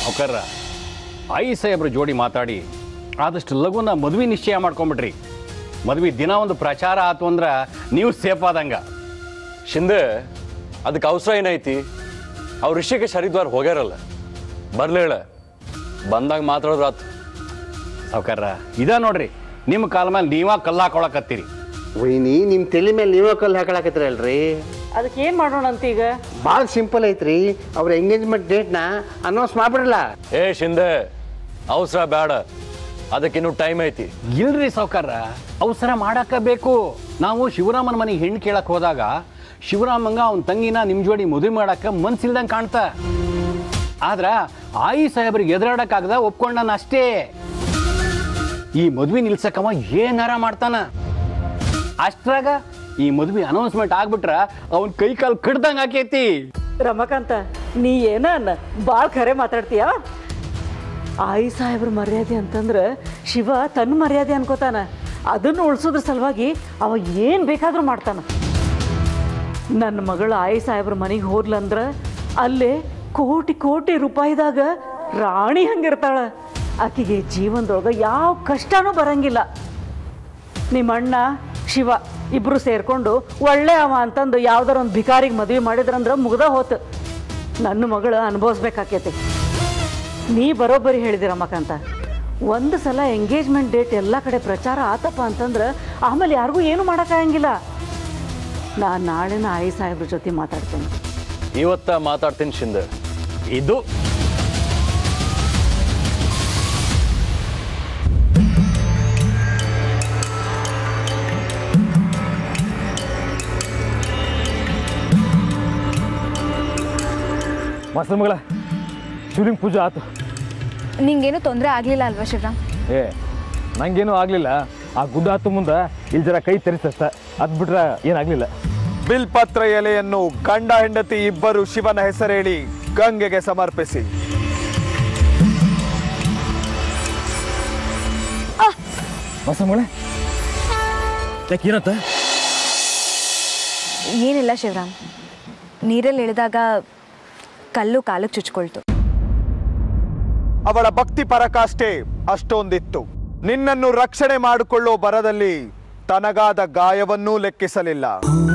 ಅವಕರ್ರ I ಸಾಹೇಬ್ರ ಜೋಡಿ ಮಾತಾಡಿ ಆದಷ್ಟು ಲಘುನ ಮದ್ವೆ ನಿಶ್ಚಯ ಮಾಡ್ಕೊಂಬಿಟ್ರಿ ಮದ್ವೆ ದಿನ ಒಂದು ಪ್ರಚಾರ ಆತು ಅಂದ್ರೆ ನೀವು ಸೇಫ್ ಆದಂಗ ಶಿಂದೆ ಅದಕ್ಕೆ ಅವಸರ ಏನೈತಿ ಅವ್ರ ಋಷಿಗೆ ಹರಿದ್ವಾರ ಹೋಗ್ಯಾರಲ್ಲ ಬರ್ಲೇಳ ಬಂದಾಗ ಮಾತಾಡೋದ್ರ ಆತು ಸಾವ್ಕಾರ್ರ ಇದ ನೋಡ್ರಿ ನಿಮ್ಮ ಕಾಲ ಮೇಲೆ ನೀವ ಕಲ್ಲ ಹಾಕೊಳಕತ್ತೀರಿ ವೈನಿ ನಿಮ್ಮ ತಲೆ ಮೇಲೆ ನೀವೇ ಕಲ್ಲು ಹಾಕೊಳಕತ್ತೀರಲ್ರಿ ಅದಕ್ಕೆ ಏನು ಮಾಡೋಣ ಅಂತ ಈಗ ಭಾಳ ಸಿಂಪಲ್ ಐತ್ರಿ ಅವ್ರ ಎಂಗೇಜ್ಮೆಂಟ್ ಡೇಟ್ನ ಅನೌನ್ಸ್ ಮಾಡ್ಬಿಡಲ್ಲ ಏ ಶಿಂದೆ ಅವಸರ ಬೇಡ ಅದಕ್ಕಿನ್ನೂ ಟೈಮ್ ಐತಿ ಇಲ್ರಿ ಸಾವ್ಕಾರ್ರ ಅವಸರ ಮಾಡಾಕ ಬೇಕು ನಾವು ಶಿವರಾಮನ ಮನೆಗೆ ಹೆಣ್ಣು ಕೇಳಕ್ ಹೋದಾಗ ಶಿವರಾಮಂಗ ಅವನ ತಂಗಿನ ನಿಮ್ಮ ಜೋಡಿ ಮದುವೆ ಮಾಡಕ್ಕೆ ಮನ್ಸಿಲ್ದಂಗೆ ಕಾಣ್ತ ಆದ್ರ ಆಯಿ ಸಾಹೇಬ್ರಿಗೆ ಎದುರಾಡಕ್ಕಾಗದ ಒಪ್ಕೊಂಡನ ಅಷ್ಟೇ ಈ ಮದ್ವೆ ನಿಲ್ಸಕ್ಕವ ಏನಾರ ಮಾಡ್ತಾನ ಅಷ್ಟ್ರಾಗ ಈ ಮದ್ವೆ ಅನೌನ್ಸ್ಮೆಂಟ್ ಆಗ್ಬಿಟ್ರ ಅವನ್ ಕೈ ಕಾಲು ಕಡ್ದಂಗ್ ಆಕೈತಿ ರಮಕಾಂತ ನೀ ಏನ ಅನ್ನ ಭಾಳ ಖರೆ ಮಾತಾಡ್ತೀಯ ಆಯಿ ಸಾಹೇಬ್ರ ಮರ್ಯಾದೆ ಅಂತಂದ್ರೆ ಶಿವ ತನ್ನ ಮರ್ಯಾದೆ ಅನ್ಕೋತಾನ ಅದನ್ನು ಉಳಿಸೋದ್ರ ಸಲುವಾಗಿ ಅವ ಏನು ಬೇಕಾದ್ರೂ ಮಾಡ್ತಾನ ನನ್ನ ಮಗಳು ಆಯಿ ಸಾಹೇಬ್ರ ಮನೆಗೆ ಹೋದ್ಲಂದ್ರ ಅಲ್ಲೇ ಕೋಟಿ ಕೋಟಿ ರೂಪಾಯಿದಾಗ ರಾಣಿ ಹಂಗಿರ್ತಾಳ ಆಕಿಗೆ ಜೀವನದೊಳಗೆ ಯಾವ ಕಷ್ಟನೂ ಬರಂಗಿಲ್ಲ ನಿಮ್ಮ ಅಣ್ಣ ಶಿವ ಇಬ್ರು ಸೇರ್ಕೊಂಡು ಒಳ್ಳೆ ಅವ ಅಂತಂದು ಯಾವ್ದಾರ ಒಂದು ಭಿಕಾರಿಗೆ ಮದುವೆ ಮಾಡಿದ್ರಂದ್ರೆ ಮುಗ್ದ ಹೋತು ನನ್ನ ಮಗಳು ಅನುಭವಿಸ್ಬೇಕಾಕೈತಿ ನೀ ಬರೋಬ್ಬರಿ ಹೇಳಿದಿ ರಮಕಾಂತ ಒಂದು ಸಲ ಎಂಗೇಜ್ಮೆಂಟ್ ಡೇಟ್ ಎಲ್ಲ ಕಡೆ ಪ್ರಚಾರ ಆತಪ್ಪ ಅಂತಂದ್ರೆ ಆಮೇಲೆ ಯಾರಿಗೂ ಏನು ಮಾಡೋಕ್ಕಾಗಂಗಿಲ್ಲ ನಾನು ನಾಳೆನ ಆಯಿ ಸಾಹೇಬ್ರ ಜೊತೆ ಮಾತಾಡ್ತೇನೆ ಇವತ್ತ ಮಾತಾಡ್ತೀನಿ ಶಿಂದೆ ಇದು ಮಸ್ತ್ ಮಗಳ ಶಿವಲಿಂಗ ಪೂಜೆ ಆತು ನಿಂಗೇನು ತೊಂದರೆ ಆಗಲಿಲ್ಲ ಅಲ್ವಾ ಶಿವರಾಮ್ ಏ ನಂಗೇನು ಆಗಲಿಲ್ಲ ಆ ಗುಡ್ಡ ಹತ್ತು ಮುಂದೆ ಇಲ್ಲಿ ಜರ ಕೈ ತೆರಿಸಷ್ಟ ಅದು ಬಿಟ್ರೆ ಏನಾಗಲಿಲ್ಲ ಬಿಲ್ಪತ್ರ ಎಲೆಯನ್ನು ಗಂಡ ಹೆಂಡತಿ ಇಬ್ಬರು ಶಿವನ ಹೆಸರೇಳಿ ಗಂಗೆಗೆ ಸಮರ್ಪಿಸಿ ಮಸ್ತ್ ಮಗಳ ಯಾಕೆ ಏನತ್ತ ಏನಿಲ್ಲ ಶಿವರಾಮ್ ನೀರಲ್ಲಿ ಇಳಿದಾಗ ಕಲ್ಲು ಕಾಲಕ್ಕೆ ಚುಚ್ಕೊಳ್ತು ಅವಳ ಭಕ್ತಿ ಪರಕಾಷ್ಠೆ ಅಷ್ಟೊಂದಿತ್ತು ನಿನ್ನನ್ನು ರಕ್ಷಣೆ ಮಾಡಿಕೊಳ್ಳೋ ಬರದಲ್ಲಿ ತನಗಾದ ಗಾಯವನ್ನೂ ಲೆಕ್ಕಿಸಲಿಲ್ಲ